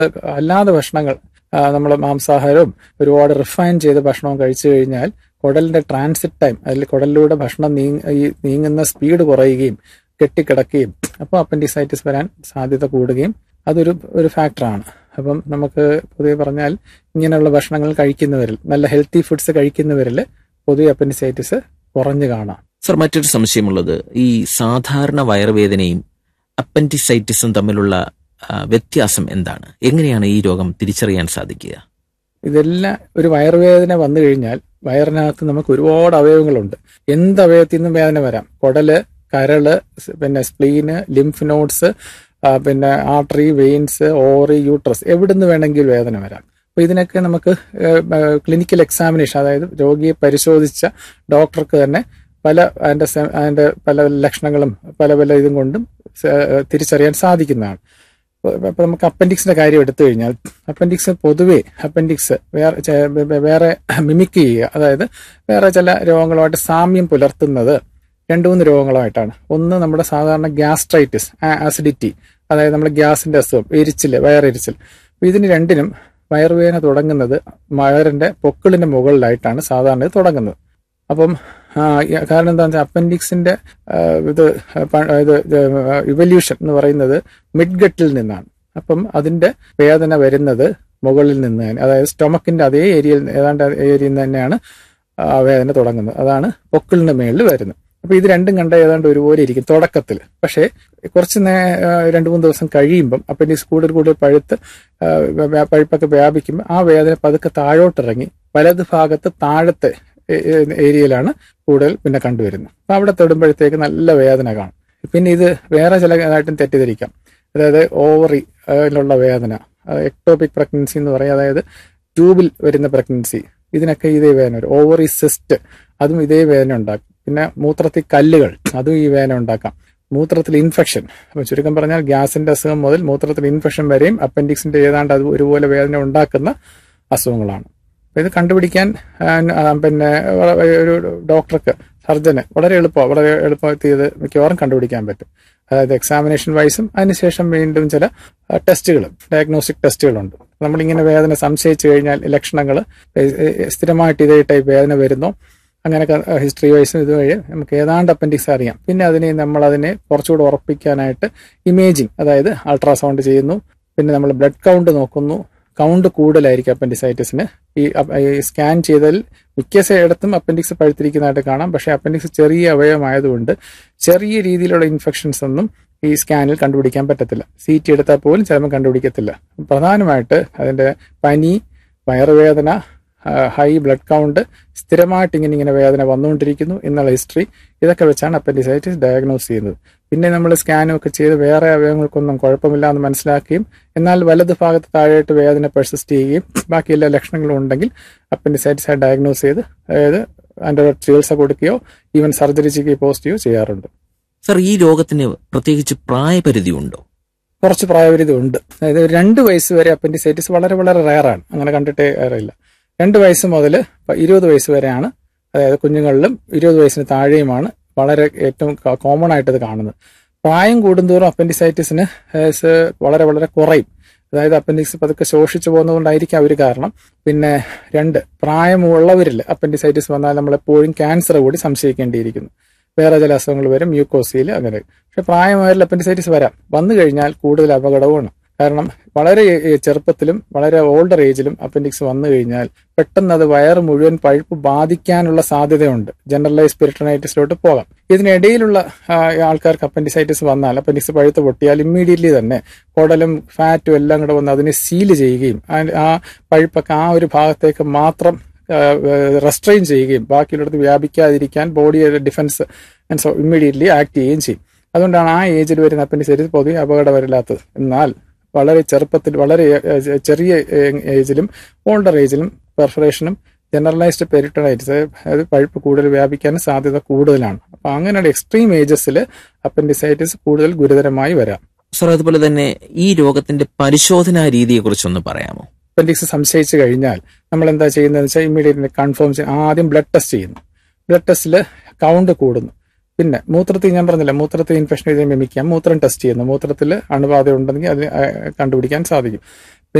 അല്ലാതെ ഭക്ഷണങ്ങൾ നമ്മൾ മാംസാഹാരവും ഒരുപാട് റിഫൈൻ ചെയ്ത ഭക്ഷണവും കഴിച്ചു കഴിഞ്ഞാൽ കുടലിന്റെ ട്രാൻസിറ്റ് ടൈം അതിൽ കുടലിലൂടെ ഭക്ഷണം നീങ്ങ ഈ നീങ്ങുന്ന സ്പീഡ് കുറയുകയും കെട്ടിക്കിടക്കുകയും അപ്പോൾ അപ്പൻഡിസൈറ്റിസ് വരാൻ സാധ്യത കൂടുകയും അതൊരു ഒരു ഫാക്ടറാണ് അപ്പം നമുക്ക് പൊതുവെ പറഞ്ഞാൽ ഇങ്ങനെയുള്ള ഭക്ഷണങ്ങൾ കഴിക്കുന്നവരിൽ നല്ല ഹെൽത്തി ഫുഡ്സ് കഴിക്കുന്നവരിൽ പൊതുവെ അപ്പൻഡിസൈറ്റിസ് കുറഞ്ഞു കാണാം സർ മറ്റൊരു സംശയമുള്ളത് ഈ സാധാരണ വയറുവേദനയും അപ്പൻഡിസൈറ്റിസും തമ്മിലുള്ള ആ, വ്യത്യാസം എന്താണ് എങ്ങനെയാണ് ഈ രോഗം തിരിച്ചറിയാൻ സാധിക്കുക ഇതെല്ലാം ഒരു വയറുവേദന വന്നു കഴിഞ്ഞാൽ വയറിനകത്ത് നമുക്ക് ഒരുപാട് അവയവങ്ങളുണ്ട് എന്ത് അവയവത്തിൽ നിന്നും വേദന വരാം കുടല് കരള് സ് പിന്നെ സ്പ്ലീന് ലിംഫ് നോഡ്സ് പിന്നെ ആർട്ടറി വെയിൻസ് ഓറി യൂട്രസ് എവിടുന്ന് വേണമെങ്കിൽ വേദന വരാം അപ്പൊ ഇതിനൊക്കെ നമുക്ക് ക്ലിനിക്കൽ എക്സാമിനേഷൻ അതായത് രോഗിയെ പരിശോധിച്ച ഡോക്ടർക്ക് തന്നെ പല അതിന്റെ സെ- അതിന്റെ പല ലക്ഷണങ്ങളും പല പല ഇതും കൊണ്ടും സ- തിരിച്ചറിയാൻ സാധിക്കുന്നതാണ് അപ്പൊ നമുക്ക് അപ്പൻഡിക്സിന്റെ കാര്യം എടുത്തു കഴിഞ്ഞാൽ അപ്പൻഡിക്സ് പൊതുവെ അപ്പൻഡിക്സ് വേറെ ചെ- വേ- വേറെ മിമിക് ചെയ്യുക അതായത് വേറെ ചില രോഗങ്ങളുമായിട്ട് സാമ്യം പുലർത്തുന്നത് രണ്ടു മൂന്ന് രോഗങ്ങളുമായിട്ടാണ് ഒന്ന് നമ്മുടെ സാധാരണ ഗ്യാസ്ട്രൈറ്റിസ് ആസിഡിറ്റി അതായത് നമ്മുടെ ഗ്യാസിന്റെ അസുഖം എരിച്ചില് വയറെരിച്ചിൽ അപ്പൊ ഇതിന് രണ്ടിനും വയറുവേദന തുടങ്ങുന്നത് വയറിന്റെ പൊക്കിളിന്റെ മുകളിലായിട്ടാണ് സാധാരണ ഇത് തുടങ്ങുന്നത് അപ്പം ആ, ഈ കാരണം എന്താണെന്ന് വെച്ചാൽ അപ്പൻഡിക്സിന്റെ ആ, ഇത് പ- ഇത് ഇവല്യൂഷൻ എന്ന് പറയുന്നത് മിഡ്ഗട്ടിൽ നിന്നാണ് അപ്പം അതിന്റെ വേദന വരുന്നത് മുകളിൽ നിന്ന് തന്നെ അതായത് സ്റ്റൊമക്കിന്റെ അതേ ഏരിയയിൽ ഏതാണ്ട് ഏരിയയിൽ നിന്ന് തന്നെയാണ് ആ വേദന തുടങ്ങുന്നത് അതാണ് പൊക്കിളിന്റെ മേളിൽ വരുന്നത് അപ്പൊ ഇത് രണ്ടും കണ്ട ഏതാണ്ട് ഒരുപോലെ ഇരിക്കും തുടക്കത്തിൽ പക്ഷേ കുറച്ച് നേ ആ, രണ്ട് മൂന്ന് ദിവസം കഴിയുമ്പം അപ്പൻഡിക്സ് കൂടുതൽ കൂടുതൽ പഴുത്ത് ആ, വ്യാ- പഴുപ്പൊക്കെ വ്യാപിക്കുമ്പോൾ ആ വേദന പതുക്കെ താഴോട്ടിറങ്ങി വലത് ഭാഗത്ത് താഴത്തെ ഏ- ഏ- ഏരിയയിലാണ് കൂടുതൽ പിന്നെ കണ്ടുവരുന്നത് അപ്പൊ അവിടെ തൊടുമ്പോഴത്തേക്ക് നല്ല വേദന കാണും പിന്നെ ഇത് വേറെ ചില ഇതായിട്ടും തെറ്റിദ്ധരിക്കാം അതായത് ഓവറി അതിലുള്ള വേദന എക്ടോപിക് പ്രഗ്നൻസി എന്ന് പറയും അതായത് ട്യൂബിൽ വരുന്ന പ്രഗ്നൻസി ഇതിനൊക്കെ ഇതേ വേദന വരും ഓവറി സിസ്റ്റ് അതും ഇതേ വേദന ഉണ്ടാക്കും പിന്നെ മൂത്രത്തിൽ കല്ലുകൾ അതും ഈ വേദന ഉണ്ടാക്കാം മൂത്രത്തിൽ ഇൻഫെക്ഷൻ അപ്പൊ ചുരുക്കം പറഞ്ഞാൽ ഗ്യാസിന്റെ അസുഖം മുതൽ മൂത്രത്തിൽ ഇൻഫെക്ഷൻ വരെയും അപ്പൻഡിക്സിന്റെ ഏതാണ്ട് അത് ഒരുപോലെ വേദന ഉണ്ടാക്കുന്ന അസുഖങ്ങളാണ് അപ്പൊ ഇത് കണ്ടുപിടിക്കാൻ ആ, ആ, പിന്നെ വ- ഒരു ഡോക്ടർക്ക് സർജന് വളരെ എളുപ്പമാണ് വളരെ എളുപ്പത്തിൽ ഇത് മിക്കവാറും കണ്ടുപിടിക്കാൻ പറ്റും അതായത് എക്സാമിനേഷൻ വൈസും അതിനുശേഷം വീണ്ടും ചില ടെസ്റ്റുകളും ഡയഗ്നോസ്റ്റിക് ടെസ്റ്റുകളുണ്ട് നമ്മളിങ്ങനെ വേദന സംശയിച്ചു കഴിഞ്ഞാൽ ലക്ഷണങ്ങൾ സ്ഥിരമായിട്ട് ഇതേ ടൈപ്പ് വേദന വരുന്നോ അങ്ങനെയൊക്കെ ഹിസ്റ്ററി വൈസും ഇതുവഴി നമുക്ക് ഏതാണ്ട് അപ്പൻഡിക്സ് അറിയാം പിന്നെ അതിനെ നമ്മൾ അതിനെ കുറച്ചുകൂടെ ഉറപ്പിക്കാനായിട്ട് ഇമേജിങ് അതായത് അൾട്രാസൗണ്ട് ചെയ്യുന്നു പിന്നെ നമ്മൾ ബ്ലഡ് കൗണ്ട് നോക്കുന്നു കൗണ്ട് കൂടുതലായിരിക്കും അപ്പൻഡിസൈറ്റിസിന് ഈ അപ്- ഈ സ്കാൻ ചെയ്തതിൽ മിക്ക ഇടത്തും അപ്പൻഡിക്സ് പഴുത്തിരിക്കുന്നതായിട്ട് കാണാം പക്ഷേ അപ്പൻഡിക്സ് ചെറിയ അവയവമായതുകൊണ്ട് ചെറിയ രീതിയിലുള്ള ഇൻഫെക്ഷൻസ് ഒന്നും ഈ സ്കാനിൽ കണ്ടുപിടിക്കാൻ പറ്റത്തില്ല സി ടി എടുത്താൽ പോലും ചിലപ്പോൾ കണ്ടുപിടിക്കത്തില്ല പ്രധാനമായിട്ട് അതിന്റെ പനി വയറുവേദന ഹൈ ബ്ലഡ് കൗണ്ട് സ്ഥിരമായിട്ട് ഇങ്ങനെ ഇങ്ങനെ വേദന വന്നുകൊണ്ടിരിക്കുന്നു എന്നുള്ള ഹിസ്റ്ററി ഇതൊക്കെ വെച്ചാണ് അപ്പൻഡിസൈറ്റിസ് ഡയഗ്നോസ് ചെയ്യുന്നത് പിന്നെ നമ്മൾ സ്കാനും ഒക്കെ ചെയ്ത് വേറെ അവയവങ്ങൾക്കൊന്നും കുഴപ്പമില്ല എന്ന് മനസ്സിലാക്കുകയും എന്നാൽ വലത് ഭാഗത്ത് താഴെയായിട്ട് വേദന പെർസിസ്റ്റ് ചെയ്യുകയും ബാക്കി എല്ലാ ലക്ഷണങ്ങളും ഉണ്ടെങ്കിൽ അപ്പൻഡിസൈറ്റിസ് ആയി ഡയഗ്നോസ് ചെയ്ത് അതായത് അതിൻ്റെ ചികിത്സ കൊടുക്കുകയോ ഈവൻ സർജറി ചെയ്യുകയോ പോസ്റ്റ് ചെയ്യുകയോ ചെയ്യാറുണ്ട് സർ ഈ രോഗത്തിന് പ്രത്യേകിച്ച് പ്രായപരിധി ഉണ്ടോ കുറച്ച് പ്രായപരിധി ഉണ്ട് അതായത് ഒരു രണ്ട് വയസ്സ് വരെ അപ്പൻഡിസൈറ്റിസ് വളരെ വളരെ റയറാണ് അങ്ങനെ കണ്ടിട്ടേ അറിയില്ല രണ്ട് വയസ്സ് മുതൽ ഇരുപത് വയസ്സ് വരെയാണ് അതായത് കുഞ്ഞുങ്ങളിലും ഇരുപത് വയസ്സിന് താഴെയുമാണ് വളരെ ഏറ്റവും കോമൺ ആയിട്ട് ഇത് കാണുന്നത് പ്രായം കൂടുന്തോറും അപ്പൻഡിസൈറ്റിസിന് ഏസ് വളരെ വളരെ കുറയും അതായത് അപ്പൻഡിക്സ് പതുക്കെ ശോഷിച്ചു പോകുന്നതുകൊണ്ടായിരിക്കും ഒരു കാരണം പിന്നെ രണ്ട് പ്രായമുള്ളവരിൽ അപ്പൻഡിസൈറ്റിസ് വന്നാൽ നമ്മളെപ്പോഴും ക്യാൻസർ കൂടി സംശയിക്കേണ്ടിയിരിക്കുന്നു വേറെ ചില അസുഖങ്ങൾ വരും മ്യൂക്കോസിയിൽ അങ്ങനെ പക്ഷെ പ്രായമായാലും അപ്പൻഡിസൈറ്റിസ് വരാം വന്നു കഴിഞ്ഞാൽ കൂടുതൽ അപകടവുമാണ് കാരണം വളരെ ഏ- ചെറുപ്പത്തിലും വളരെ ഓൾഡർ ഏജിലും അപ്പൻഡിക്സ് വന്നു കഴിഞ്ഞാൽ പെട്ടെന്ന് അത് വയറ് മുഴുവൻ പഴുപ്പ് ബാധിക്കാനുള്ള സാധ്യതയുണ്ട് ജനറലൈസ് പെരിട്ടണൈറ്റിസിലോട്ട് പോകാം ഇതിനിടയിലുള്ള ആ, ആൾക്കാർക്ക് അപ്പൻഡിസൈറ്റിസ് വന്നാൽ അപ്പൻഡിക്സ് പഴുത്ത് പൊട്ടിയാൽ ഇമ്മീഡിയറ്റ്ലി തന്നെ കുടലും ഫാറ്റും എല്ലാം കൂടെ വന്ന് അതിനെ സീല് ചെയ്യുകയും ആ- ആ പഴുപ്പൊക്കെ ആ ഒരു ഭാഗത്തേക്ക് മാത്രം റെസ്ട്രെയിൻ ചെയ്യുകയും ബാക്കിയുള്ളിടത്ത് വ്യാപിക്കാതിരിക്കാൻ ബോഡിയുടെ ഡിഫൻസ് സോ ഇമ്മീഡിയറ്റ്ലി ആക്ട് ചെയ്യുകയും ചെയ്യും അതുകൊണ്ടാണ് ആ ഏജിൽ വരുന്ന അപ്പൻഡിസൈറ്റിസ് പൊതുവെ അപകടമില്ലാത്തത് എന്നാൽ വളരെ ചെറുപ്പത്തിൽ വളരെ ഏ- ചെറിയ ഏജിലും ഓൾഡർ ഏജിലും പെർഫറേഷനും ജനറലൈസ്ഡ് പെരിട്ടണൈറ്റിസ് അതായത് പഴുപ്പ് കൂടുതൽ വ്യാപിക്കാൻ സാധ്യത കൂടുതലാണ് അപ്പൊ അങ്ങനെയുള്ള എക്സ്ട്രീം ഏജസിൽ അപ്പൻഡിസൈറ്റിസ് കൂടുതൽ ഗുരുതരമായി വരാം സർ അതുപോലെ തന്നെ ഈ രോഗത്തിന്റെ പരിശോധനാ രീതിയെക്കുറിച്ചൊന്ന് പറയാമോ അപ്പൻഡിക്സ് സംശയിച്ചു കഴിഞ്ഞാൽ നമ്മൾ എന്താ ചെയ്യുന്നതെന്ന് വെച്ചാൽ ഇമ്മീഡിയറ്റ്ലി കൺഫേം ചെയ്യും ആദ്യം ബ്ലഡ് ടെസ്റ്റ് ചെയ്യുന്നു ബ്ലഡ് ടെസ്റ്റിൽ കൗണ്ട് കൂടുന്നു പിന്നെ മൂത്രത്തിൽ ഞാൻ പറഞ്ഞില്ല മൂത്രത്തിൽ ഇൻഫെക്ഷൻ ചെയ്ത് മിമിക്കാം മൂത്രം ടെസ്റ്റ് ചെയ്യുന്നു മൂത്രത്തിൽ അണുബാധ ഉണ്ടെങ്കിൽ അത് ആ, കണ്ടുപിടിക്കാൻ സാധിക്കും